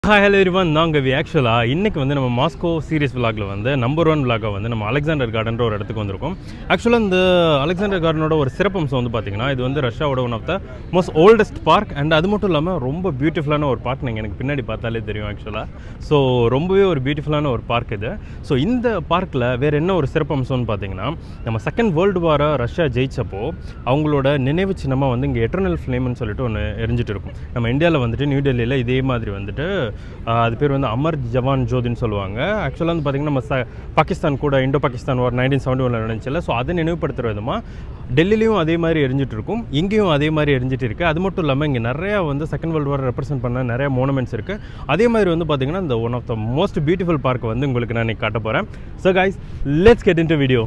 Hi hello எரிவான் நாங்க we ஆக்சுவலாக இன்றைக்கி வந்து நம்ம மாஸ்கோ சீரியஸ் விலாகில் வந்து நம்பர் ஒன் விலாக வந்து நம்ம அலெக்சாண்டர் கார்டன்ற ஒரு இடத்துக்கு வந்திருக்கோம் ஆக்சுவலாக இந்த அலெக்சாண்டர் கார்டனோட ஒரு சிறப்பம்சம் வந்து பார்த்தீங்கன்னா இது வந்து ரஷ்யாவோட one of the most oldest park and அது மட்டும் இல்லாமல் ரொம்ப பியூட்டிஃபுல்லான ஒரு பார்க் நீங்கள் எனக்கு பின்னாடி பார்த்தாலே தெரியும் ஆக்சுவலாக ஸோ ரொம்பவே ஒரு பியூட்டிஃபுல்லான ஒரு பார்க் இது ஸோ இந்த பார்க்கில் வேறு என்ன ஒரு சிறப்பம்சம்னு பார்த்தீங்கன்னா நம்ம செகண்ட் வேர்ல்டு வாரை ரஷ்யா ஜெயிச்சப்போ அவங்களோட நினைவு சின்னமாக வந்து இங்கே எட்டர்னல் ஃப்ளேம்னு சொல்லிட்டு ஒன்று எரிஞ்சிட்டு இருக்கும் நம்ம இந்தியாவில் வந்துட்டு நியூ டெல்லியில் இதே மாதிரி வந்துட்டு ஆஹ், அது பேர் வந்து அமர் ஜவான் ஜோதின்னு சொல்லுவாங்க ஆக்சுவலாக வந்து பார்த்திங்கன்னா நம்ம ச பாகிஸ்தான் கூட Indo Pakistan war nineteen seventy ஒனில் நடந்துச்சுல ஸோ அதை நினைவுபடுத்துகிற விதமாக டெல்லிலையும் அதே மாதிரி எரிஞ்சிட்டு இருக்கும் இங்கேயும் அதே மாதிரி எரிஞ்சிட்டு இருக்குது அது மட்டும் இல்லாமல் இங்கே நிறையா வந்து செகண்ட் வேர்ல்டு வார் ரெப்ரசென்ட் பண்ண நிறைய மோனமெண்ட்ஸ் இருக்குது அதே மாதிரி வந்து பார்த்திங்கன்னா இந்த one of the most beautiful park வந்து உங்களுக்கு நான் இன்னைக்கு காட்ட போகிறேன் so guys let's get into video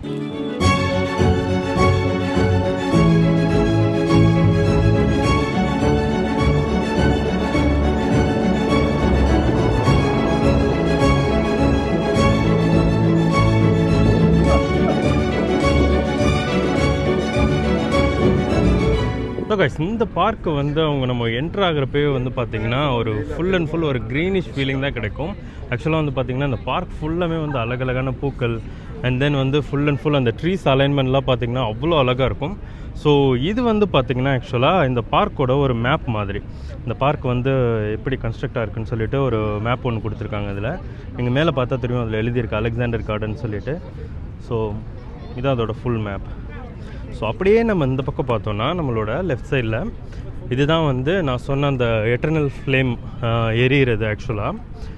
so guys இந்த பார்க்கு வந்து அவங்க நம்ம என்ட்ரு ஆகிறப்பவே வந்து பார்த்திங்கன்னா ஒரு ஃபுல் அண்ட் ஃபுல் ஒரு க்ரீனிஷ் ஃபீலிங் தான் கிடைக்கும் ஆக்சுவலாக வந்து பார்த்திங்கன்னா இந்த பார்க் ஃபுல்லாமே வந்து அழகழகான பூக்கள் அண்ட் தென் வந்து ஃபுல் அண்ட் ஃபுல் அந்த ட்ரீஸ் அலைன்மெண்ட்லாம் பார்த்திங்கன்னா அவ்வளோ அழகாக இருக்கும் ஸோ இது வந்து பார்த்திங்கன்னா ஆக்சுவலாக இந்த பார்க்கோட ஒரு மேப் மாதிரி இந்த பார்க் வந்து எப்படி கன்ஸ்ட்ரக்ட் ஆயிருக்குன்னு சொல்லிட்டு ஒரு மேப் ஒன்று கொடுத்துருக்காங்க அதில் நீங்கள் மேலே பார்த்தா தெரியும் அதில் எழுதியிருக்கு அலெக்சாண்டர் கார்டன் சொல்லிட்டு ஸோ இதான் அதோட ஃபுல் மேப் ஸோ அப்படியே நம்ம இந்த பக்கம் பார்த்தோன்னா நம்மளோட லெஃப்ட் சைடில் இதுதான் வந்து நான் சொன்ன அந்த எட்டர்னல் ஃப்ளேம் எரியிறது ஆக்சுவலாக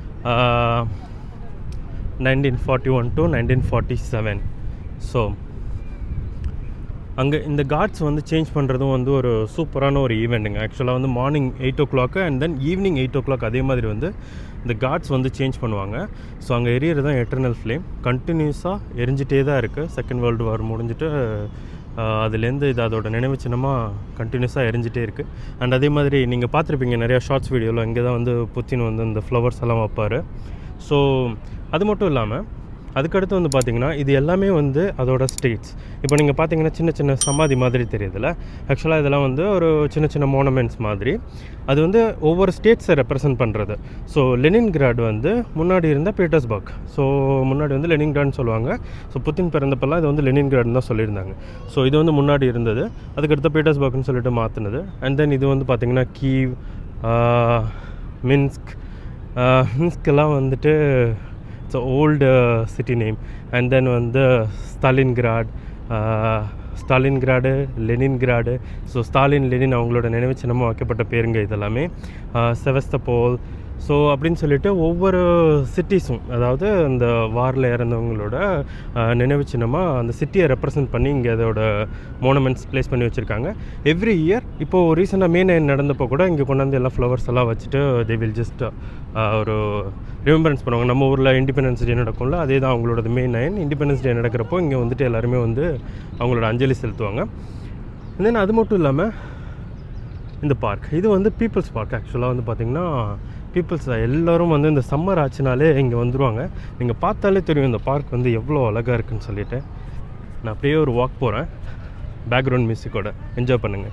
nineteen forty one to nineteen forty seven so அங்கே இந்த கார்ட்ஸ் வந்து சேஞ்ச் பண்ணுறதும் வந்து ஒரு சூப்பரான ஒரு ஈவெண்ட்டுங்க ஆக்சுவலாக வந்து morning eight o'clock and then evening eight o'clock அதே மாதிரி வந்து இந்த கார்ட்ஸ் வந்து சேஞ்ச் பண்ணுவாங்க ஸோ அங்கே எரியறது தான் எட்டர்னல் ஃப்ளேம் கண்டினியூஸாக எரிஞ்சிட்டே தான் இருக்குது செகண்ட் வேர்ல்டு வார் முடிஞ்சிட்டு ஆஹ், அதுலேருந்து இது அதோட நினைவு சின்னமாக கண்டினியூஸாக எரிஞ்சிட்டே இருக்குது அண்ட் அதே மாதிரி நீங்கள் பார்த்துருப்பீங்க நிறையா ஷார்ட்ஸ் வீடியோவில் இங்கே தான் வந்து புத்தின் வந்து இந்த ஃப்ளவர்ஸ் எல்லாம் வைப்பார் ஸோ அது மட்டும் இல்லாமல் அதுக்கடுத்து வந்து பார்த்தீங்கன்னா இது எல்லாமே வந்து அதோட ஸ்டேட்ஸ் இப்போ நீங்கள் பார்த்தீங்கன்னா சின்ன சின்ன சமாதி மாதிரி தெரியுதுல்ல ஆக்சுவலாக இதெல்லாம் வந்து ஒரு சின்ன சின்ன மோனமெண்ட்ஸ் மாதிரி அது வந்து ஒவ்வொரு ஸ்டேட்ஸை ரெப்ரசன்ட் பண்ணுறது ஸோ லெனின்கிராட் வந்து முன்னாடி இருந்த பீட்டர்ஸ்பர்க் ஸோ முன்னாடி வந்து லெனின்கிராட்னு சொல்லுவாங்க ஸோ புத்தின் பிறந்தப்பெல்லாம் இது வந்து லெனின்கிராட்னு தான் சொல்லியிருந்தாங்க ஸோ இது வந்து முன்னாடி இருந்தது அதுக்கடுத்து பீட்டர்ஸ்பர்க்னு சொல்லிட்டு மாற்றினது அண்ட் தென் இது வந்து பார்த்திங்கன்னா கீவ் மின்ஸ்க் மின்ஸ்கெல்லாம் வந்துட்டு it's old city name and then வந்து Stalingrad Stalingrad Leningrad so Stalin Lenin அவங்களோட நினைவு சின்னமாக வைக்கப்பட்ட பேருங்க இதெல்லாமே செவஸ்தபோல் ஸோ அப்படின்னு சொல்லிட்டு ஒவ்வொரு சிட்டிஸும் அதாவது அந்த வாரில் இறந்தவங்களோட ஆஹ், நினைவு சின்னமாக அந்த சிட்டியை ரெப்ரசன்ட் பண்ணி இங்கே அதோட மோனமெண்ட்ஸ் ப்ளேஸ் பண்ணி வச்சுருக்காங்க எவ்ரி இயர் இப்போது ரீசெண்டாக மே நைன் நடந்தப்போ கூட இங்கே கொண்டாந்து எல்லாம் ஃப்ளவர்ஸ் எல்லாம் வச்சுட்டு தே வில் ஜஸ்ட் ஒரு ரிமெம்பரன்ஸ் பண்ணுவாங்க நம்ம ஊரில் இண்டிபெண்டன்ஸ் டே நடக்கும்ல அதே தான் அவங்களோட மே நைன் இண்டிபெண்டன்ஸ் டே நடக்கிறப்போ இங்கே வந்துட்டு எல்லாருமே வந்து அவங்களோட அஞ்சலி செலுத்துவாங்க தென் அது மட்டும் இல்லாமல் இந்த பார்க் இது வந்து பீப்புள்ஸ் பார்க் ஆக்சுவலாக வந்து பார்த்திங்கன்னா பீப்புள்ஸ் எல்லோரும் வந்து இந்த சம்மர் ஆச்சுனாலே இங்கே வந்துருவாங்க நீங்கள் பார்த்தாலே தெரியும் இந்த பார்க் வந்து எவ்வளோ அழகாக இருக்குன்னு சொல்லிட்டு நான் அப்படியே ஒரு வாக் போகிறேன் பேக்ரவுண்ட் மியூசிக்கோட என்ஜாய் பண்ணுங்கள்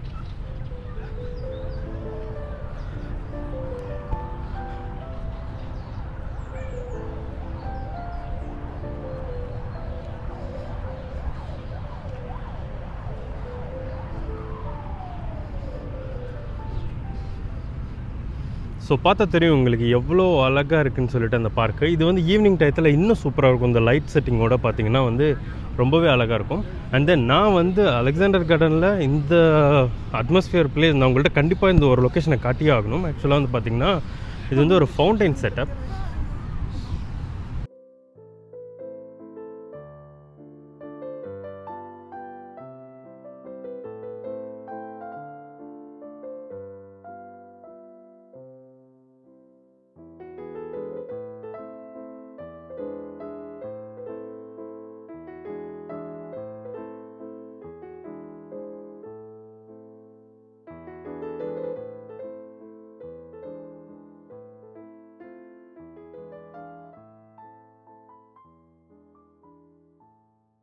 ஸோ பார்த்தா தெரியும் உங்களுக்கு எவ்வளோ அழகாக இருக்குன்னு சொல்லிட்டு அந்த பார்க்கு இது வந்து ஈவினிங் டயத்தில் இன்னும் சூப்பராக இருக்கும் இந்த லைட் செட்டிங்கோட பார்த்தீங்கன்னா வந்து ரொம்பவே அழகாக இருக்கும் அண்ட் தென் நான் வந்து அலெக்சாண்டர் கார்டனில் இந்த அட்மாஸ்பியர் பிளேஸ் நான் உங்கள்கிட்ட கண்டிப்பாக இந்த ஒரு லொக்கேஷனை காட்டியே ஆகணும் ஆக்சுவலாக வந்து பார்த்தீங்கன்னா இது வந்து ஒரு ஃபவுண்டைன் செட்டப்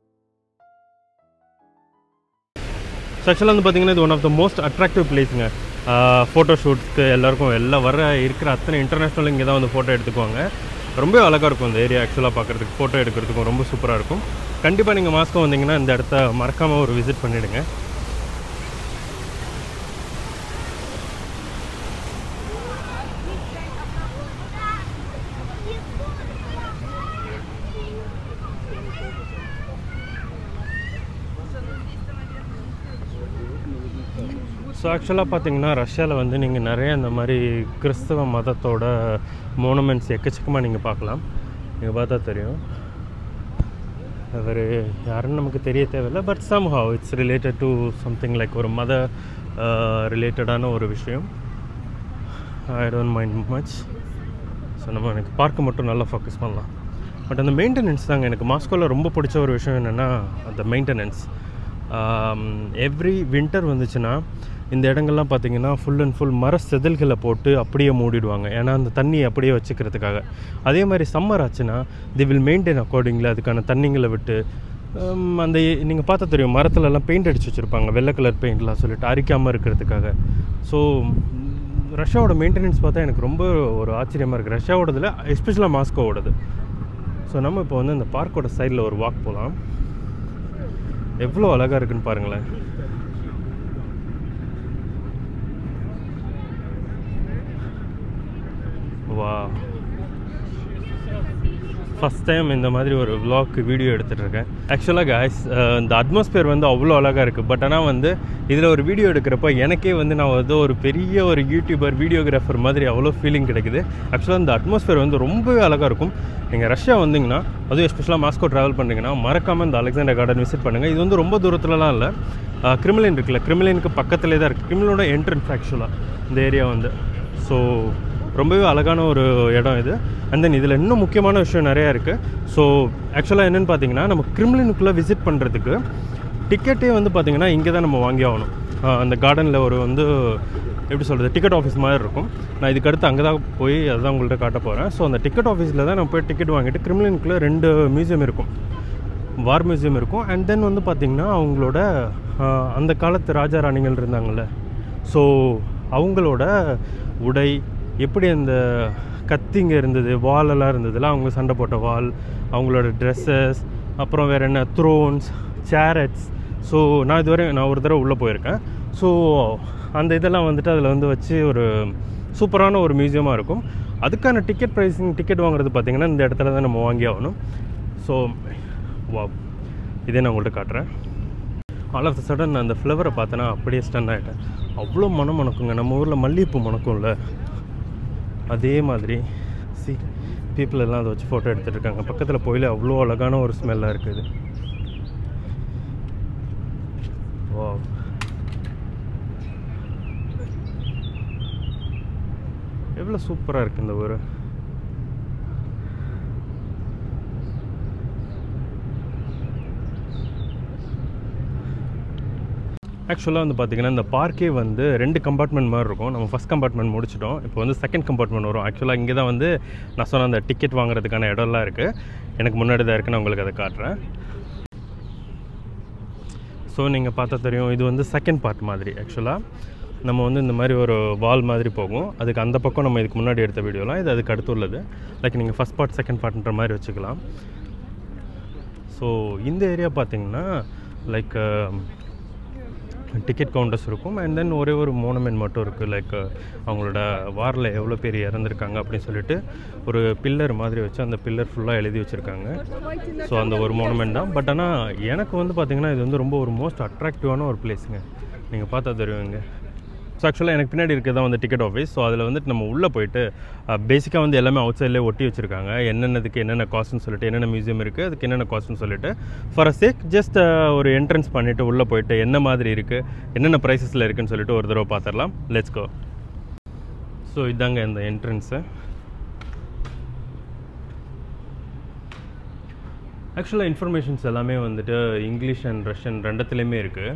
ஸோ ஆக்சுவலாக வந்து பார்த்தீங்கன்னா இது one of the most attractive பிளேஸுங்க ஃபோட்டோ ஷூட்க்கு எல்லாருக்கும் எல்லாம் வர இருக்கிற அத்தனை இன்டர்நேஷ்னல் இங்கே தான் வந்து ஃபோட்டோ எடுத்துக்குவாங்க ரொம்ப அழகாக இருக்கும் இந்த ஏரியா ஆக்சுவலாக பார்க்குறதுக்கு ஃபோட்டோ எடுக்கிறதுக்கும் ரொம்ப சூப்பராக இருக்கும் கண்டிப்பாக நீங்கள் மாஸ்கோ வந்தீங்கன்னா இந்த இடத்த மறக்காமல் ஒரு விசிட் பண்ணிவிடுங்க ஸோ ஆக்சுவலாக பார்த்தீங்கன்னா ரஷ்யாவில் வந்து நீங்கள் நிறைய இந்த மாதிரி கிறிஸ்தவ மதத்தோட மோனுமெண்ட்ஸ் எக்கச்சக்கமாக நீங்கள் பார்க்கலாம் நீங்கள் பார்த்தா தெரியும் அவர் யாருன்னு நமக்கு தெரிய தேவையில்லை but somehow it's related to something like ஒரு மத ரிலேட்டடான ஒரு விஷயம் I don't mind much so நம்ம எனக்கு பார்க்க மட்டும் நல்லா ஃபோக்கஸ் பண்ணலாம் பட் அந்த மெயின்டெனன்ஸ் தாங்க எனக்கு மாஸ்கோவில் ரொம்ப பிடிச்ச ஒரு விஷயம் என்னென்னா அந்த மெயின்டெனன்ஸ் எவ்ரி வின்டர் வந்துச்சுன்னா இந்த இடங்கள்லாம் பார்த்தீங்கன்னா ஃபுல் அண்ட் ஃபுல் மர செதில்களை போட்டு அப்படியே மூடிடுவாங்க ஏன்னா அந்த தண்ணியை அப்படியே வச்சுக்கிறதுக்காக அதே மாதிரி சம்மர் ஆச்சுன்னா தி வில் மெயின்டைன் அக்கார்டிங்கில் அதுக்கான தண்ணிங்களை விட்டு ஹம், அந்த நீங்கள் பார்த்தா தெரியும் மரத்துலலாம் பெயிண்ட் அடிச்சு வச்சுருப்பாங்க வெள்ளை கலர் பெயிண்ட்லாம் சொல்லிட்டு அரிக்காமல் இருக்கிறதுக்காக ஸோ ரஷ்யாவோட மெயின்டெனன்ஸ் பார்த்தா எனக்கு ரொம்ப ஒரு ஆச்சரியமாக இருக்குது ரஷ்யாவோடதில் எஸ்பெஷலாக மாஸ்கோவோடது ஸோ நம்ம இப்போ வந்து இந்த பார்க்கோட சைடில் ஒரு வாக் போகலாம் எவ்வளோ அழகாக இருக்குன்னு பாருங்களேன் வா ஃபஸ்ட் டைம் இந்த மாதிரி ஒரு vlog வீடியோ எடுத்துகிட்டு இருக்கேன் ஆக்சுவலாக guys அஹ், இந்த அட்மாஸ்பியர் வந்து அவ்வளோ அழகாக இருக்குது பட் ஆனால் வந்து இதில் ஒரு வீடியோ எடுக்கிறப்ப எனக்கே வந்து நான் வந்து ஒரு பெரிய ஒரு யூடியூபர் வீடியோகிராஃபர் மாதிரி அவ்வளோ ஃபீலிங் கிடைக்குது ஆக்சுவலாக இந்த அட்மாஸ்பியர் வந்து ரொம்பவே அழகாக இருக்கும் நீங்கள் ரஷ்யா வந்தீங்கன்னா அதுவும் எஸ்பெஷலாக மாஸ்கோ ட்ராவல் பண்ணுறீங்கன்னா மறக்காமல் இந்த அலெக்சாண்டர் கார்டன் விசிட் பண்ணுங்கள் இது வந்து ரொம்ப தூரத்துலலாம் இல்லை கிரிமிலின் இருக்குல்ல கிரிமிலினுக்கு பக்கத்துலேயே தான் இருக்குது கிரிமிலோட என்ட்ரன்ஸ் ஆக்சுவலாக இந்த ஏரியா வந்து ஸோ ரொம்பவே அழகான ஒரு இடம் இது அண்ட் தென் இதில் இன்னும் முக்கியமான விஷயம் நிறையா இருக்குது ஸோ ஆக்சுவலாக என்னென்னு பார்த்தீங்கன்னா நம்ம கிரிமிலினுக்குள்ளே விசிட் பண்ணுறதுக்கு டிக்கெட்டே வந்து பார்த்தீங்கன்னா இங்கே தான் நம்ம வாங்கி ஆகணும் ஆஹ் அந்த கார்டனில் ஒரு வந்து எப்படி சொல்கிறது டிக்கெட் ஆஃபீஸ் மாதிரி இருக்கும் நான் இதுக்கு அடுத்து அங்கே தான் போய் அதுதான் உங்கள்கிட்ட காட்ட போகிறேன் ஸோ அந்த டிக்கெட் ஆஃபீஸில் தான் நம்ம போய் டிக்கெட் வாங்கிட்டு கிரிமிலினுக்குள்ளே ரெண்டு மியூசியம் இருக்கும் வார் மியூசியம் இருக்கும் அண்ட் தென் வந்து பார்த்திங்கன்னா அவங்களோட ஆஹ், அந்த காலத்து ராஜா ராணிகள் இருந்தாங்கள்ல ஸோ அவங்களோட உடை எப்படி அந்த கத்திங்க இருந்தது வாலெல்லாம் இருந்ததுல அவங்க சண்டை போட்ட வால் அவங்களோட ட்ரெஸ்ஸஸ் அப்புறம் வேறு என்ன த்ரோன்ஸ் சேரட்ஸ் ஸோ நான் இதுவரை நான் ஒரு தடவை உள்ளே போயிருக்கேன் ஸோ அந்த இதெல்லாம் வந்துட்டு அதில் வந்து வச்சு ஒரு சூப்பரான ஒரு மியூசியமாக இருக்கும் அதுக்கான டிக்கெட் ப்ரைஸிங் டிக்கெட் வாங்குறது பார்த்திங்கன்னா இந்த இடத்துல தான் நம்ம வாங்கி ஆகணும் ஸோ வா இதே நான் உங்கள்கிட்ட காட்டுறேன் ஆல் ஆஃப் த சடன் நான் அந்த ஃப்ளவரை பார்த்தேன்னா அப்படியே ஸ்டன் ஆகிட்டேன் அவ்வளோ மனம் மணக்குங்க நம்ம ஊரில் மல்லிகைப்பூ மணக்கும்ல அதே மாதிரி சி பீப்புள் எல்லாம் அதை வச்சு ஃபோட்டோ எடுத்துகிட்டு இருக்காங்க பக்கத்தில் போயில அவ்வளோ அழகான ஒரு ஸ்மெல்லாக இருக்குது வா எவ்வளோ சூப்பராக இருக்குது இந்த ஊர் ஆக்சுவலாக வந்து பார்த்திங்கன்னா இந்த பார்க்கே வந்து ரெண்டு கம்பார்ட்மெண்ட் மாதிரி இருக்கும் நம்ம ஃபஸ்ட் கம்பார்ட்மெண்ட் முடிச்சிட்டோம் இப்போ வந்து செகண்ட் கம்பார்ட்மெண்ட் வரும் ஆக்சுவலாக இங்கே தான் வந்து நான் சொன்ன அந்த டிக்கெட் வாங்குறதுக்கான இடம்லாம் இருக்குது எனக்கு முன்னாடி தான் இருக்குது நான் உங்களுக்கு அதை காட்டுறேன் ஸோ நீங்கள் பார்த்தா தெரியும் இது வந்து செகண்ட் பார்ட் மாதிரி ஆக்சுவலாக நம்ம வந்து இந்த மாதிரி ஒரு வால் மாதிரி போகும் அதுக்கு அந்த பக்கம் நம்ம இதுக்கு முன்னாடி எடுத்த வீடியோலாம் இது அதுக்கு அடுத்து உள்ளது லைக் நீங்கள் ஃபஸ்ட் பார்ட் செகண்ட் பார்ட்ன்ற மாதிரி வச்சுக்கலாம் ஸோ இந்த ஏரியா பார்த்தீங்கன்னா லைக் டிக்கெட் கவுண்டர்ஸ் இருக்கும் அண்ட் தென் ஒரே ஒரு மோனமெண்ட் மட்டும் இருக்குது லைக் அவங்களோட வாரில் எவ்வளோ பேர் இறந்துருக்காங்க அப்படின்னு சொல்லிட்டு ஒரு பில்லர் மாதிரி வச்சு அந்த பில்லர் ஃபுல்லாக எழுதி வச்சுருக்காங்க ஸோ அந்த ஒரு மோனமெண்ட் தான் பட் ஆனால் எனக்கு வந்து பார்த்திங்கன்னா இது வந்து ரொம்ப ஒரு மோஸ்ட் அட்ராக்டிவான ஒரு பிளேஸுங்க நீங்கள் பார்த்தா தெரியுங்க ஸோ ஆக்சுவலாக எனக்கு பின்னாடி இருக்கிறது தான் வந்து டிக்கெட் ஆஃபீஸ் ஸோ அதில் வந்துட்டு நம்ம உள்ளே போயிட்டு பேசிக்காக வந்து எல்லாமே அவுட் சைட்லேயே ஒட்டி வச்சுருக்காங்க என்னென்னதுக்கு என்னென்ன காஸ்ட்னு சொல்லிட்டு என்னென்ன மியூசியம் இருக்குது அதுக்கு என்னென்ன காஸ்ட்னு சொல்லிட்டு ஃபார் அ சேக் ஜஸ்ட் ஒரு என்ட்ரன்ஸ் பண்ணிவிட்டு உள்ளே போயிட்டு என்ன மாதிரி இருக்குது என்னென்ன ப்ரைஸஸில் இருக்குன்னு சொல்லிட்டு ஒரு தடவை பார்த்துடலாம் லெட்ஸ் கோ ஸோ இதாங்க இந்த என்ட்ரன்ஸு ஆக்சுவலாக இன்ஃபர்மேஷன்ஸ் எல்லாமே வந்துட்டு இங்கிலீஷ் அண்ட் ரஷ்யன் ரெண்டத்துலேயுமே இருக்குது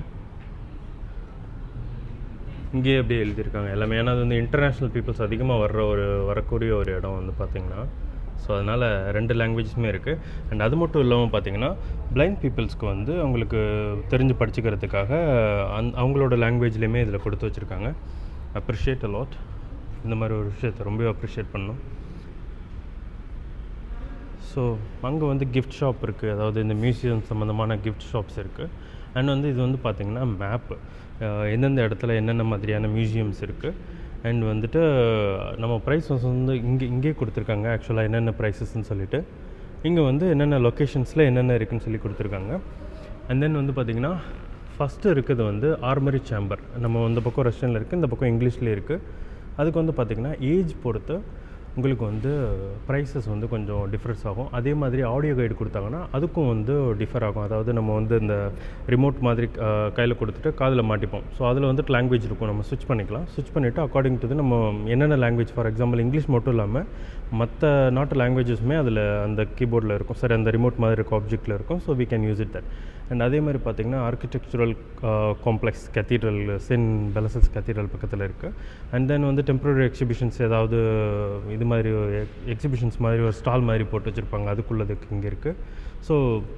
இங்கேயே அப்படியே எழுதியிருக்காங்க எல்லாமே ஏன்னா அது வந்து இன்டர்நேஷ்னல் பீப்புள்ஸ் அதிகமாக வர்ற ஒரு வரக்கூடிய ஒரு இடம் வந்து பார்த்திங்கன்னா ஸோ அதனால் ரெண்டு லாங்குவேஜஸுமே இருக்குது அண்ட் அது மட்டும் இல்லாமல் பார்த்தீங்கன்னா பிளைண்ட் பீப்புள்ஸ்க்கு வந்து அவங்களுக்கு தெரிஞ்சு படிச்சுக்கிறதுக்காக அந் அவங்களோட லாங்குவேஜ்லேயுமே இதில் கொடுத்து வச்சுருக்காங்க அப்ரிஷியேட் லாட் இந்த மாதிரி ஒரு விஷயத்தை ரொம்ப அப்ரிஷியேட் பண்ணோம் ஸோ அங்கே வந்து கிஃப்ட் ஷாப் இருக்குது அதாவது இந்த மியூசியம் சம்மந்தமான கிஃப்ட் ஷாப்ஸ் இருக்குது அண்ட் வந்து இது வந்து பார்த்திங்கன்னா மேப்பு எந்தெந்த இடத்துல என்னென்ன மாதிரியான மியூசியம்ஸ் இருக்குது அண்ட் வந்துட்டு நம்ம ப்ரைஸ் வந்து இங்கே இங்கேயே கொடுத்துருக்காங்க ஆக்சுவலாக என்னென்ன ப்ரைஸஸ்ன்னு சொல்லிட்டு இங்கே வந்து என்னென்ன லொக்கேஷன்ஸில் என்னென்ன இருக்குன்னு சொல்லி கொடுத்துருக்காங்க அண்ட் தென் வந்து பார்த்திங்கன்னா ஃபஸ்ட்டு இருக்குது வந்து ஆர்மரி சேம்பர் நம்ம இந்த பக்கம் ரஷ்யனில் இருக்குது இந்த பக்கம் இங்கிலீஷ்லேயே இருக்குது அதுக்கு வந்து பார்த்திங்கன்னா ஏஜ் பொறுத்து உங்களுக்கு வந்து ப்ரைஸஸ் வந்து கொஞ்சம் டிஃப்ரென்ஸ் ஆகும் அதே மாதிரி ஆடியோ கைடு கொடுத்தாங்கன்னா அதுக்கும் வந்து டிஃபர் ஆகும் அதாவது நம்ம வந்து இந்த ரிமோட் மாதிரி கையில் கொடுத்துட்டு காதில் மாட்டிப்போம் ஸோ அதில் வந்துட்டு லாங்குவேஜ் இருக்கும் நம்ம ஸ்விட்ச் பண்ணிக்கலாம் ஸ்விட்ச் பண்ணிவிட்டு அக்கார்டிங் டு நம்ம என்னென்ன லாங்குவேஜ் ஃபார் எக்ஸாம்பிள் இங்கிலீஷ் மட்டும் இல்லாமல் மற்ற நாட்டு லாங்குவேஜஸுமே அதில் அந்த கீபோர்டில் இருக்கும் சரி அந்த ரிமோட் மாதிரி இருக்க ஆப்ஜெக்ட்டில் இருக்கும் so we can use it that and அதே மாதிரி பார்த்திங்கன்னா architectural complex cathedral saint Basil's cathedral பக்கத்தில் இருக்குது அண்ட் தென் வந்து டெம்பரரி எக்ஸிபிஷன்ஸ் ஏதாவது இது மாதிரி எக்ஸிபிஷன்ஸ் மாதிரி ஒரு ஸ்டால் மாதிரி போட்டு வச்சுருப்பாங்க அதுக்குள்ளதுக்கு இங்கே இருக்குது ஸோ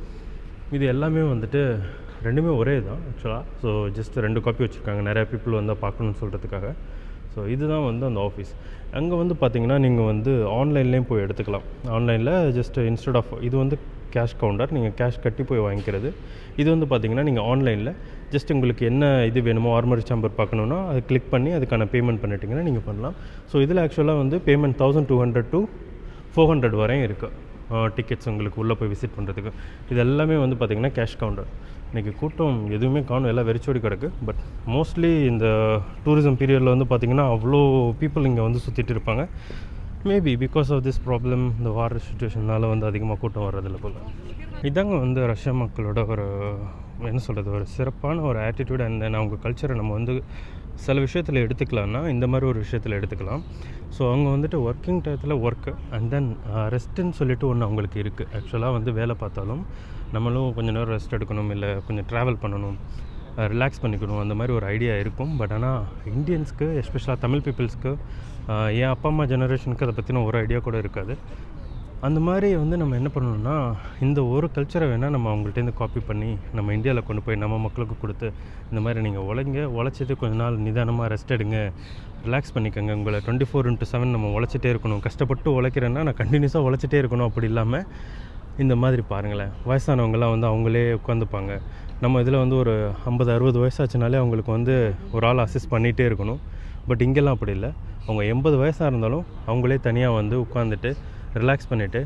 இது எல்லாமே வந்துட்டு ரெண்டுமே ஒரே தான் ஆக்சுவலாக ஸோ ஜஸ்ட் ரெண்டு காப்பி வச்சுருக்காங்க நிறைய பீப்புள் வந்து பார்க்கணுன்னு சொல்கிறதுக்காக ஸோ இதுதான் வந்து அந்த ஆஃபீஸ் அங்கே வந்து பார்த்தீங்கன்னா நீங்கள் வந்து ஆன்லைன்லேயும் போய் எடுத்துக்கலாம் ஆன்லைனில் ஜஸ்ட் இன்ஸ்டெட் ஆஃப் இது வந்து கேஷ் கவுண்டர் நீங்கள் கேஷ் கட்டி போய் வாங்கிக்கிறது இது வந்து பார்த்தீங்கன்னா நீங்கள் ஆன்லைனில் ஜஸ்ட் உங்களுக்கு என்ன இது வேணுமோ ஆர்மரி சாம்பர் பார்க்கணுன்னா அது கிளிக் பண்ணி அதுக்கான பேமெண்ட் பண்ணிட்டீங்கன்னா நீங்கள் பண்ணலாம் ஸோ இதில் ஆக்சுவலாக வந்து payment thousand two hundred to four hundred வரையும் இருக்குது டிக்கெட்ஸ் உங்களுக்கு உள்ளே போய் விசிட் பண்ணுறதுக்கு இது எல்லாமே வந்து பார்த்திங்கன்னா கேஷ் கவுண்டர் இன்றைக்கி கூட்டம் எதுவுமே காணும் எல்லாம் வெறிச்சோடி கிடக்கு பட் மோஸ்ட்லி இந்த டூரிசம் பீரியடில் வந்து பார்த்திங்கன்னா அவ்வளோ பீப்புள் இங்கே வந்து சுற்றிட்டு இருப்பாங்க maybe because of this problem இந்த வார் சுச்சுவேஷனால் வந்து அதிகமாக கூட்டம் வர்றதில்ல போல் இதாங்க வந்து ரஷ்யா மக்களோட ஒரு என்ன சொல்கிறது ஒரு சிறப்பான ஒரு ஆட்டிடியூட் அண்ட் தென் அவங்க கல்ச்சரை நம்ம வந்து சில விஷயத்தில் எடுத்துக்கலாம்னா இந்த மாதிரி ஒரு விஷயத்தில் எடுத்துக்கலாம் ஸோ அவங்க வந்துட்டு ஒர்க்கிங் டயத்தில் ஒர்க்கு அண்ட் தென் ரெஸ்ட்டுன்னு சொல்லிட்டு ஒன்று அவங்களுக்கு இருக்குது ஆக்சுவலாக வந்து வேலை பார்த்தாலும் நம்மளும் கொஞ்சம் நேரம் ரெஸ்ட் எடுக்கணும் இல்லை கொஞ்சம் ட்ராவல் பண்ணணும் ரிலாக்ஸ் பண்ணிக்கணும் அந்த மாதிரி ஒரு ஐடியா இருக்கும் பட் ஆனால் இந்தியன்ஸ்க்கு எஸ்பெஷலாக தமிழ் பீப்புள்ஸ்க்கு என் அப்பா அம்மா ஜெனரேஷனுக்கு அதை பற்றின ஒரு ஐடியா கூட இருக்காது அந்த மாதிரி வந்து நம்ம என்ன பண்ணணும்னா இந்த ஒரு கல்ச்சரை வேணால் நம்ம அவங்கள்ட்டேருந்து காப்பி பண்ணி நம்ம இந்தியாவில் கொண்டு போய் நம்ம மக்களுக்கு கொடுத்து இந்த மாதிரி நீங்கள் உழைங்க உழைச்சிட்டு கொஞ்ச நாள் நிதானமாக ரெஸ்ட் எடுங்க ரிலாக்ஸ் பண்ணிக்கோங்க உங்களை டுவெண்ட்டி ஃபோர் இன்ட்டு செவன் நம்ம உழைச்சிட்டே இருக்கணும் கஷ்டப்பட்டு உழைக்கிறேன்னா நான் கண்டினியூஸாக உழைச்சிட்டே இருக்கணும் அப்படி இல்லாமல் இந்த மாதிரி பாருங்களேன் வயசானவங்கலாம் வந்து அவங்களே உட்காந்துப்பாங்க நம்ம இதில் வந்து ஒரு ஐம்பது அறுபது வயசாச்சுனாலே அவங்களுக்கு வந்து ஒரு ஆள் அசிஸ்ட் பண்ணிகிட்டே இருக்கணும் பட் இங்கெல்லாம் அப்படி இல்லை அவங்க எண்பது வயசாக இருந்தாலும் அவங்களே தனியாக வந்து உட்காந்துட்டு ரிலாக்ஸ் பண்ணிவிட்டு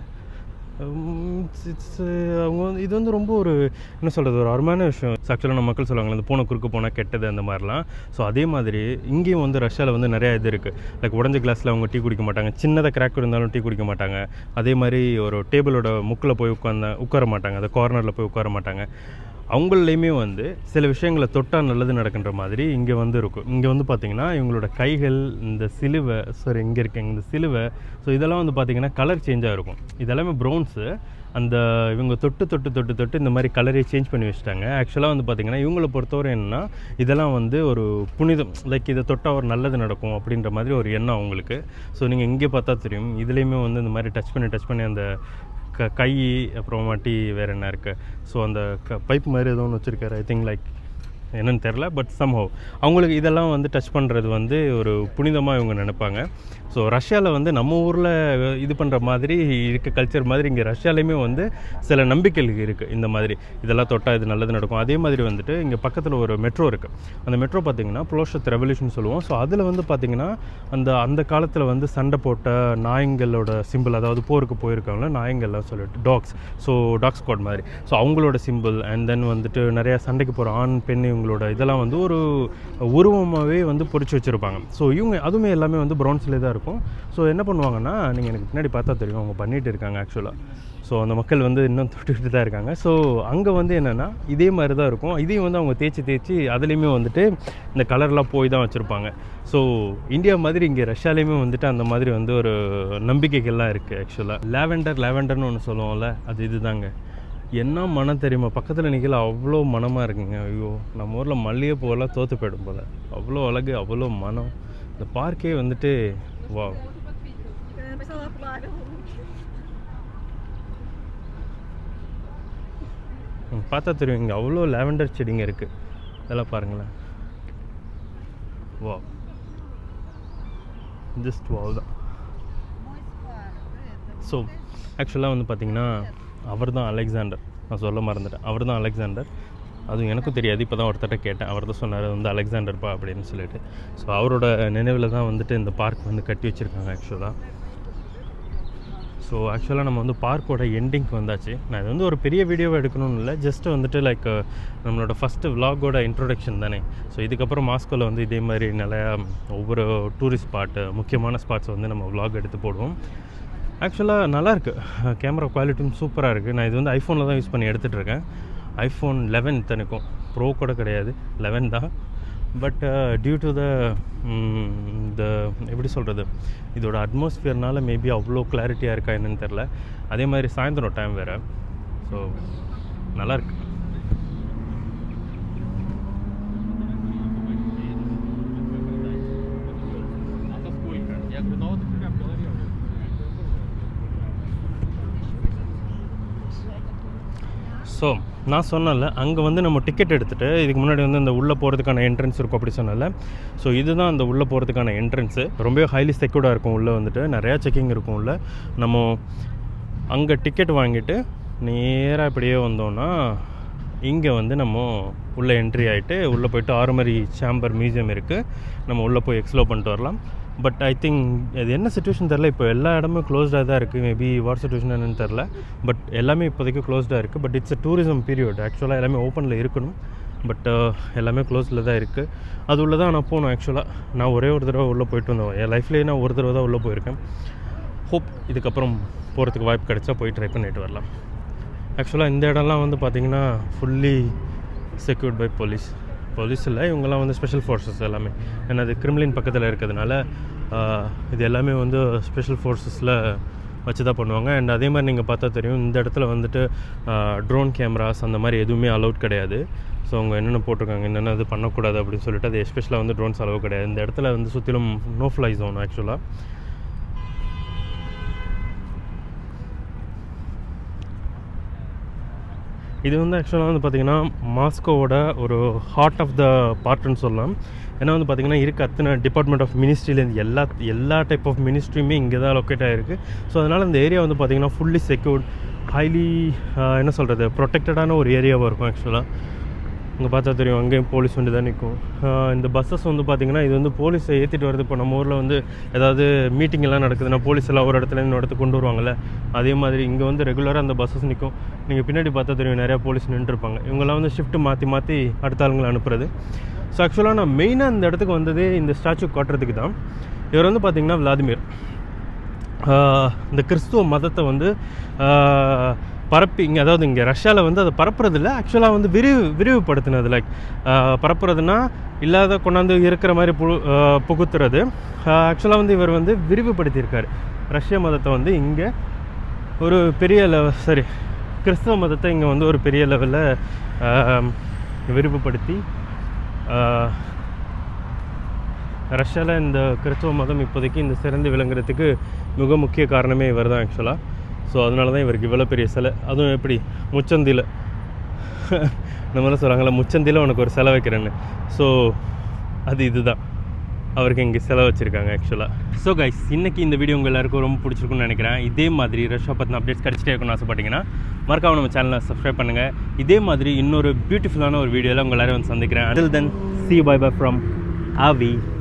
இட்ஸ் அவங்க வந்து இது வந்து ரொம்ப ஒரு என்ன சொல்கிறது ஒரு அருமையான விஷயம் ஆக்சுவலாக நம்ம மக்கள் சொல்லுவாங்க இந்த பூனை குறுக்கு போனால் கெட்டது அந்த மாதிரிலாம் ஸோ அதே மாதிரி இங்கேயும் வந்து ரஷ்யாவில் வந்து நிறையா இது இருக்குது லைக் உடஞ்ச கிளாஸில் அவங்க டீ குடிக்க மாட்டாங்க சின்னதாக கிராக் இருந்தாலும் டீ குடிக்க மாட்டாங்க அதே மாதிரி ஒரு டேபிளோட முக்கில் போய் உட்காந்த உட்கார மாட்டாங்க அந்த கார்னரில் போய் உட்கார மாட்டாங்க அவங்களையுமே வந்து சில விஷயங்களை தொட்டால் நல்லது நடக்கின்ற மாதிரி இங்கே வந்து இருக்கும் இங்கே வந்து பார்த்திங்கன்னா இவங்களோட கைகள் இந்த சிலுவை சாரி இங்கே இருக்கேங்க இந்த சிலுவை ஸோ இதெல்லாம் வந்து பார்த்திங்கன்னா கலர் சேஞ்சாக இருக்கும் இதெல்லாமே ப்ரௌன்ஸு அந்த இவங்க தொட்டு தொட்டு தொட்டு தொட்டு இந்த மாதிரி கலரே சேஞ்ச் பண்ணி வச்சுட்டாங்க ஆக்சுவலாக வந்து பார்த்திங்கன்னா இவங்களை பொறுத்தவரை என்னன்னா இதெல்லாம் வந்து ஒரு புனிதம் லைக் இதை தொட்டால் ஒரு நல்லது நடக்கும் அப்படின்ற மாதிரி ஒரு எண்ணம் அவங்களுக்கு ஸோ நீங்கள் இங்கே பார்த்தா தெரியும் இதுலேயுமே வந்து இந்த மாதிரி டச் பண்ணி டச் பண்ணி அந்த க கை அப்புறமாட்டி வேறு என்ன இருக்குது ஸோ அந்த க பைப் மாதிரி ஏதோ ஒன்று வச்சுருக்காரு ஐ திங்க் லைக் என்னன்னு தெரில பட் சம்ஹவ் அவங்களுக்கு இதெல்லாம் வந்து டச் பண்ணுறது வந்து ஒரு புனிதமாக இவங்க நினைப்பாங்க ஸோ ரஷ்யாவில் வந்து நம்ம ஊரில் இது பண்ணுற மாதிரி இருக்க கல்ச்சர் மாதிரி இங்கே ரஷ்யாலையுமே வந்து சில நம்பிக்கைகள் இருக்குது இந்த மாதிரி இதெல்லாம் தொட்டால் இது நல்லது நடக்கும் அதே மாதிரி வந்துட்டு இங்கே பக்கத்தில் ஒரு மெட்ரோ இருக்குது அந்த மெட்ரோ பார்த்திங்கன்னா புலோஷத் ரெவல்யூஷன் சொல்லுவோம் ஸோ அதில் வந்து பார்த்திங்கன்னா அந்த அந்த காலத்தில் வந்து சண்டை போட்ட நாயங்களோட சிம்பிள் அதாவது போருக்கு போயிருக்காங்கள நாயங்கள்லாம் சொல்லிட்டு டாக்ஸ் ஸோ டாக் ஸ்குவாட் மாதிரி ஸோ அவங்களோட சிம்பிள் அண்ட் தென் வந்துட்டு நிறையா சண்டைக்கு போகிற ஆண் பெண் இவங்களோட இதெல்லாம் வந்து ஒரு உருவமாகவே வந்து பொறிச்சு வச்சுருப்பாங்க ஸோ இவங்க அதுவுமே எல்லாமே வந்து ப்ரௌன்ஸ்லேயே தான் இருக்கும் ஸோ என்ன பண்ணுவாங்கன்னா நீங்கள் எனக்கு பின்னாடி பார்த்தா தெரியும் அவங்க பண்ணிகிட்டு இருக்காங்க ஆக்சுவலாக ஸோ அந்த மக்கள் வந்து இன்னும் தொட்டுக்கிட்டு தான் இருக்காங்க ஸோ அங்கே வந்து என்னென்னா இதே மாதிரி தான் இருக்கும் இதையும் வந்து அவங்க தேய்ச்சி தேய்ச்சி அதுலேயுமே வந்துட்டு இந்த கலர்லாம் போய் தான் வச்சுருப்பாங்க ஸோ இந்தியா மாதிரி இங்கே ரஷ்யாலேயுமே வந்துட்டு அந்த மாதிரி வந்து ஒரு நம்பிக்கைகள்லாம் இருக்குது ஆக்சுவலாக லேவெண்டர் லேவெண்டர்னு ஒன்று சொல்லுவோம்ல அது இதுதாங்க என்ன மனம் தெரியுமா பக்கத்தில் நிற்கல அவ்வளோ மனமாக இருக்குங்க ஐயோ நம்ம ஊரில் மல்லிகைப்பூவெல்லாம் தோற்று போயிடும் போல் அவ்வளோ அழகு அவ்வளோ மனம் இந்த பார்க்கே வந்துட்டு வா Kunnen we best wel even lager. ம், பார்த்தா தெரியும் இங்கே அவ்வளோ லாவெண்டர் செடிங்க இருக்குது இதெல்லாம் பாருங்களேன் வா ஜஸ்ட் வால் தான் ஸோ ஆக்சுவலாக வந்து பார்த்தீங்கன்னா அவர் தான் அலெக்சாண்டர் நான் சொல்ல மறந்துட்டேன் அவர் தான் அலெக்சாண்டர் அதுவும் எனக்கும் தெரியாது இப்போ தான் ஒருத்தர்ட்ட கேட்டேன் அவர் தான் சொன்னார் வந்து அலெக்சாண்டர்ப்பா அப்படின்னு சொல்லிட்டு ஸோ அவரோட நினைவில் தான் வந்துட்டு இந்த பார்க் வந்து கட்டி வச்சுருக்காங்க ஆக்சுவலாக ஸோ ஆக்சுவலாக நம்ம வந்து பார்க்கோட எண்டிங்க்கு வந்தாச்சு நான் இது வந்து ஒரு பெரிய வீடியோவை எடுக்கணும்னு இல்லை ஜஸ்ட் வந்துட்டு லைக் நம்மளோட ஃபஸ்ட்டு vlog-ஓட இன்ட்ரோடக்ஷன் தானே ஸோ இதுக்கப்புறம் மாஸ்கோவில் வந்து இதே மாதிரி நிறையா ஒவ்வொரு டூரிஸ்ட் ஸ்பாட்டு முக்கியமான ஸ்பாட்ஸ் வந்து நம்ம vlog எடுத்து போடுவோம் ஆக்சுவலாக நல்லாயிருக்கு கேமரா குவாலிட்டியும் சூப்பராக இருக்குது நான் இது வந்து ஐஃபோனில் தான் யூஸ் பண்ணி எடுத்துகிட்டு இருக்கேன் ஐஃபோன் லெவன் இத்தனைக்கும் ப்ரோ கூட கிடையாது லெவன் தான் பட் டியூ டு த இந்த எப்படி சொல்கிறது இதோட அட்மாஸ்ஃபியர்னால மேபி அவ்வளோ கிளாரிட்டியாக இருக்கா என்னன்னு தெரில அதே மாதிரி சாயந்தரம் டைம் வேறு ஸோ நல்லாயிருக்கு А за сколько? Я говорю, ну вот, например, в голове уже. ஸோ நான் சொன்னல அங்கே வந்து நம்ம டிக்கெட் எடுத்துகிட்டு இதுக்கு முன்னாடி வந்து இந்த உள்ளே போகிறதுக்கான என்ட்ரன்ஸ் இருக்கும் அப்படி சொன்னல ஸோ இதுதான் அந்த உள்ளே போகிறதுக்கான என்ட்ரன்ஸு ரொம்பவே ஹைலி செக்யூர்டாக இருக்கும் உள்ளே வந்துட்டு நிறையா செக்கிங் இருக்கும் உள்ள நம்ம அங்கே டிக்கெட் வாங்கிட்டு நேராக இப்படியே வந்தோம்னா இங்கே வந்து நம்ம உள்ளே என்ட்ரி ஆகிட்டு உள்ளே போயிட்டு ஆறுமரி சேம்பர் மியூசியம் இருக்குது நம்ம உள்ளே போய் எக்ஸ்ப்ளோர் பண்ணிட்டு வரலாம் பட் ஐ திங்க் அது என்ன சுச்சுவேஷன் தெரில இப்போ எல்லா இடமும் க்ளோஸ்டாக தான் இருக்குது மேபி வாட் சுச்சுவேஷன் என்னன்னு தெரில பட் எல்லாமே இப்போதைக்கு க்ளோஸ்டாக இருக்குது but it's a tourism period ஆக்சுவலாக எல்லாமே ஓப்பனில் இருக்கணும் பட் எல்லாமே க்ளோஸில் தான் இருக்குது அது உள்ளே தான் நான் போகணும் ஆக்சுவலாக நான் ஒரே ஒரு தடவை உள்ளே போயிட்டு வந்தேன் என் லைஃப்லேயே நான் ஒரு தடவை தான் உள்ளே போயிருக்கேன் ஹோப் இதுக்கப்புறம் போகிறதுக்கு வாய்ப்பு கிடைச்சா போய் ட்ரை பண்ணிட்டு வரலாம் ஆக்சுவலாக இந்த இடம்லாம் வந்து பார்த்திங்கன்னா fully secured by police police இல்லை இவங்கெல்லாம் வந்து ஸ்பெஷல் ஃபோர்ஸஸ் எல்லாமே ஏன்னா அது கிரிம்லின் பக்கத்தில் இருக்கிறதுனால ஆஹ், இது எல்லாமே வந்து ஸ்பெஷல் ஃபோர்ஸஸில் வச்சு தான் பண்ணுவாங்க அண்ட் அதே மாதிரி நீங்கள் பார்த்தா தெரியும் இந்த இடத்துல வந்துட்டு ட்ரோன் கேமராஸ் அந்த மாதிரி எதுவுமே அலௌட் கிடையாது ஸோ அவங்க என்னென்ன போட்டிருக்காங்க என்னென்ன இது பண்ணக்கூடாது அப்படின்னு சொல்லிட்டு அது எஸ்பெஷலாக வந்து ட்ரோன்ஸ் அளவு கிடையாது இந்த இடத்துல வந்து சுற்றிலும் நோ ஃப்ளை ஜோன் ஆக்சுவலாக இது வந்து ஆக்சுவலாக வந்து பார்த்திங்கன்னா மாஸ்கோவோட ஒரு ஹார்ட் ஆஃப் த பார்ட்னு சொல்லலாம் ஏன்னா வந்து பார்த்திங்கன்னா இருக்க அத்தனை டிபார்ட்மெண்ட் ஆஃப் மினிஸ்ட்ரிலேருந்து எல்லா எல்லா டைப் ஆஃப் மினிஸ்ட்ரியுமே இங்கே தான் லொக்கேட் ஆகிருக்கு ஸோ அதனால் இந்த ஏரியா வந்து பார்த்திங்கன்னா ஃபுல்லி செக்யூர்ட் ஹைலி என்ன சொல்கிறது ப்ரொடெக்டடான ஒரு ஏரியாவாக இருக்கும் ஆக்சுவலாக இங்கே பார்த்தா தெரியும் அங்கேயும் போலீஸ் வண்டி தான் நிற்கும் இந்த பஸ்ஸஸ் வந்து பார்த்திங்கன்னா இது வந்து போலீஸை ஏற்றிட்டு வருது இப்போ நம்ம ஊரில் வந்து ஏதாவது மீட்டிங் எல்லாம் நடக்குதுன்னா போலீஸ் எல்லாம் ஒரு இடத்துல இன்னொரு இடத்துக்கு கொண்டு வருவாங்கல்ல அதே மாதிரி இங்கே வந்து ரெகுலராக அந்த பஸ்ஸஸ் நிற்கும் நீங்கள் பின்னாடி பார்த்தா தெரியும் நிறையா போலீஸ் நின்றுருப்பாங்க இவங்கெல்லாம் வந்து ஷிஃப்ட் மாற்றி மாற்றி அடுத்த ஆளுங்களை அனுப்புறது ஸோ ஆக்சுவலாக நான் மெயினாக இந்த இடத்துக்கு வந்ததே இந்த ஸ்டாச்சு காட்டுறதுக்கு தான் இவர் வந்து பார்த்திங்கன்னா விளாதிமிர் ஆஹ் இந்த கிறிஸ்துவ மதத்தை வந்து ஆஹ் பரப்பி இங்கே அதாவது இங்கே ரஷ்யாவில் வந்து அதை பரப்புறதில்ல ஆக்சுவலாக வந்து விரிவு விரிவுபடுத்தினது லைக் பரப்புறதுனா இல்லாத கொண்டாந்து இருக்கிற மாதிரி பு ஆஹ் புகுத்துறது ஆக்சுவலாக வந்து இவர் வந்து விரிவுபடுத்தியிருக்காரு ரஷ்ய மதத்தை வந்து இங்கே ஒரு பெரிய லெவல் சரி கிறிஸ்தவ மதத்தை இங்கே வந்து ஒரு பெரிய லெவலில் விரிவுபடுத்தி ஆஹ் ரஷ்யாவில் இந்த கிறிஸ்தவ மதம் இப்போதைக்கு இந்த சிறந்து விளங்குறதுக்கு மிக முக்கிய காரணமே இவர் தான் ஆக்சுவலாக ஸோ அதனால தான் இவருக்கு இவ்வளோ பெரிய சிலை அதுவும் எப்படி முச்சந்தியில் இந்த மாதிரி சொல்கிறாங்களே முச்சந்தியில் உனக்கு ஒரு சிலை வைக்கிறேன்னு ஸோ அது இதுதான் அவருக்கு இங்கே சிலை வச்சுருக்காங்க ஆக்சுவலாக ஸோ கைஸ் இன்னைக்கு இந்த வீடியோ உங்கள் எல்லாருக்கும் ரொம்ப பிடிச்சிருக்குன்னு நினைக்கிறேன் இதே மாதிரி ரஷ்யா பற்றின அப்டேட்ஸ் கிடச்சிட்டே இருக்கணும்னு ஆசைப்பட்டீங்கன்னா மறக்காம நம்ம சேனலை சப்ஸ்கிரைப் பண்ணுங்கள் இதே மாதிரி இன்னொரு பியூட்டிஃபுல்லான ஒரு வீடியோவில் உங்கள் எல்லாரும் வந்து சந்திக்கிறேன் அதில் then see bye bye from ஆவி